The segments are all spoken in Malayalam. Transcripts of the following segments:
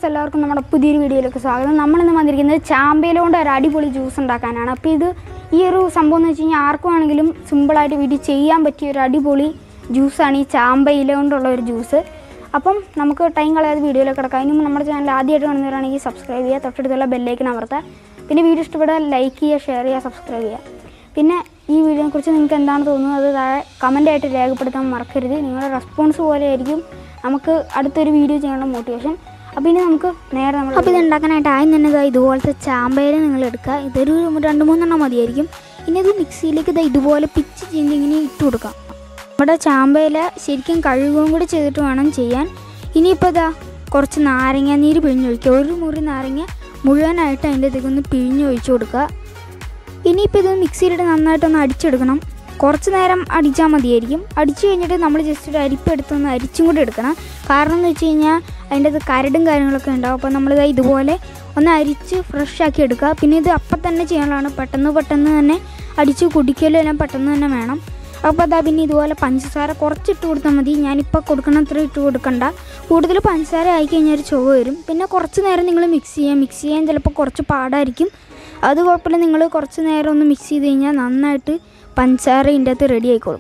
ഫ്രണ്ട്സ് എല്ലാവർക്കും നമ്മുടെ പുതിയൊരു വീഡിയോയിലേക്ക് സ്വാഗതം നമ്മളിന്ന് വന്നിരിക്കുന്നത് ചാമ്പയില കൊണ്ട് ഒരു അടിപൊളി ജ്യൂസ് ഉണ്ടാക്കാനാണ് അപ്പോൾ ഇത് ഈ ഒരു സംഭവം എന്ന് വെച്ച് കഴിഞ്ഞാൽ ആർക്കും ആണെങ്കിലും സിമ്പിളായിട്ട് വീട്ടിൽ ചെയ്യാൻ പറ്റിയ ഒരു അടിപൊളി ജ്യൂസാണ് ഈ ചാമ്പയില കൊണ്ടുള്ള ഒരു ജ്യൂസ് അപ്പം നമുക്ക് ടൈം കളയാതെ വീഡിയോയിലേക്ക് കിടക്കാം അതിന് മുമ്പ് നമ്മുടെ ചാനൽ ആദ്യമായിട്ട് കാണുന്നവരാണെങ്കിൽ സബ്സ്ക്രൈബ് ചെയ്യുക തൊട്ടടുത്തുള്ള ബെല്ലേക്ക് അമർത്തുക പിന്നെ വീഡിയോ ഇഷ്ടപ്പെട്ടാൽ ലൈക്ക് ചെയ്യുക ഷെയർ ചെയ്യുക സബ്സ്ക്രൈബ് ചെയ്യുക പിന്നെ ഈ വീഡിയോയെക്കുറിച്ച് നിങ്ങൾക്ക് എന്താണ് തോന്നുന്നത് അത് താഴെ കമൻ്റായിട്ട് രേഖപ്പെടുത്താൻ മറക്കരുത് നിങ്ങളുടെ റെസ്പോൺസ് പോലെ ആയിരിക്കും നമുക്ക് അടുത്തൊരു വീഡിയോ ചെയ്യാനുള്ള മോട്ടിവേഷൻ അപ്പോൾ ഇനി നമുക്ക് നേരെ നമ്മൾ അപ്പോൾ ഇത് ഉണ്ടാക്കാനായിട്ട് ആദ്യം തന്നെ ഇതാ ഇതുപോലത്തെ ചാമ്പയില നിങ്ങൾ എടുക്കുക ഇതൊരു രണ്ട് മൂന്നെണ്ണം മതിയായിരിക്കും ഇനി ഇത് മിക്സിയിലേക്ക് ഇതാ ഇതുപോലെ പിച്ച് ചെയ്ത് ഇങ്ങനെ ഇട്ട് കൊടുക്കാം നമ്മുടെ ചാമ്പയില ശരിക്കും കഴുകുകയും കൂടി ചെയ്തിട്ട് വേണം ചെയ്യാൻ ഇനിയിപ്പോൾ ഇതാ കുറച്ച് നാരങ്ങ നീര് പിഴിഞ്ഞൊഴിക്കുക ഒരു മുറി നാരങ്ങ മുഴുവനായിട്ട് അതിൻ്റെ ഇതിലേക്ക് ഒന്ന് പിഴിഞ്ഞൊഴിച്ച് കൊടുക്കുക ഇനിയിപ്പോൾ ഇത് മിക്സിയിലിട്ട് നന്നായിട്ടൊന്ന് അടിച്ചെടുക്കണം കുറച്ച് നേരം അടിച്ചാൽ മതിയായിരിക്കും അടിച്ചു കഴിഞ്ഞിട്ട് നമ്മൾ ജസ്റ്റ് ഒരു അരിപ്പെടുത്തൊന്ന് അരിച്ചും കൂടി എടുക്കണം കാരണം എന്ന് വെച്ച് കഴിഞ്ഞാൽ അതിൻ്റെ അത് കരടും കാര്യങ്ങളൊക്കെ ഉണ്ടാവും അപ്പോൾ നമ്മളിത് ഇതുപോലെ ഒന്ന് അരിച്ച് ഫ്രഷ് ആക്കി എടുക്കുക പിന്നെ ഇത് അപ്പം തന്നെ ചെയ്യാനുള്ളതാണ് പെട്ടെന്ന് പെട്ടെന്ന് തന്നെ അടിച്ച് കുടിക്കലും എല്ലാം പെട്ടെന്ന് തന്നെ വേണം അപ്പോൾ അതാ പിന്നെ ഇതുപോലെ പഞ്ചസാര കുറച്ച് ഇട്ട് കൊടുത്താൽ മതി ഞാനിപ്പോൾ കൊടുക്കണ അത്ര ഇട്ട് കൊടുക്കണ്ട കൂടുതൽ പഞ്ചസാര ആയി കഴിഞ്ഞാൽ ഒരു ചുവ വരും പിന്നെ കുറച്ച് നേരം നിങ്ങൾ മിക്സ് ചെയ്യാം മിക്സ് ചെയ്യാൻ ചിലപ്പോൾ കുറച്ച് പാടായിരിക്കും അത് കുഴപ്പമില്ല നിങ്ങൾ കുറച്ച് നേരം ഒന്ന് മിക്സ് ചെയ്ത് കഴിഞ്ഞാൽ നന്നായിട്ട് പഞ്ചസാര ഇതിൻ്റെ അകത്ത് റെഡി ആയിക്കോളും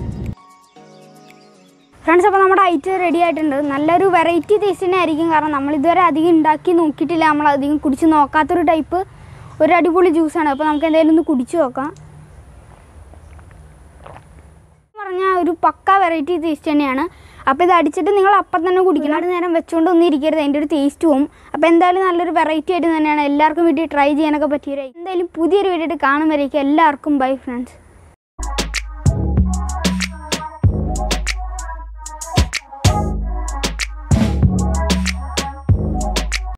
ഫ്രണ്ട്സ് അപ്പോൾ നമ്മുടെ ഐറ്റം റെഡി ആയിട്ടുണ്ട് നല്ലൊരു വെറൈറ്റി ടേസ്റ്റ് തന്നെ ആയിരിക്കും കാരണം നമ്മൾ ഇതുവരെ അധികം ഉണ്ടാക്കി നോക്കിയിട്ടില്ല നമ്മൾ അധികം കുടിച്ച് നോക്കാത്തൊരു ടൈപ്പ് ഒരു അടിപൊളി ജ്യൂസാണ് അപ്പോൾ നമുക്ക് എന്തായാലും ഒന്ന് കുടിച്ച് നോക്കാം പറഞ്ഞാൽ ഒരു പക്ക വെറൈറ്റി ടേസ്റ്റ് തന്നെയാണ് അപ്പോൾ ഇത് അടിച്ചിട്ട് നിങ്ങൾ അപ്പം തന്നെ കുടിക്കണം ഒരുപാട് നേരം വെച്ചുകൊണ്ട് ഒന്നും ഇരിക്കരുത് അതിൻ്റെ ഒരു ടേസ്റ്റ് പോവും അപ്പോൾ എന്തായാലും നല്ലൊരു വെറൈറ്റി ആയിട്ട് തന്നെയാണ് എല്ലാവർക്കും വീട്ടിൽ ട്രൈ ചെയ്യാനൊക്കെ പറ്റിയത് എന്തായാലും പുതിയൊരു വീഡിയോ കാണുമ്പോഴേക്കും എല്ലാവർക്കും ബൈ ഫ്രണ്ട്സ്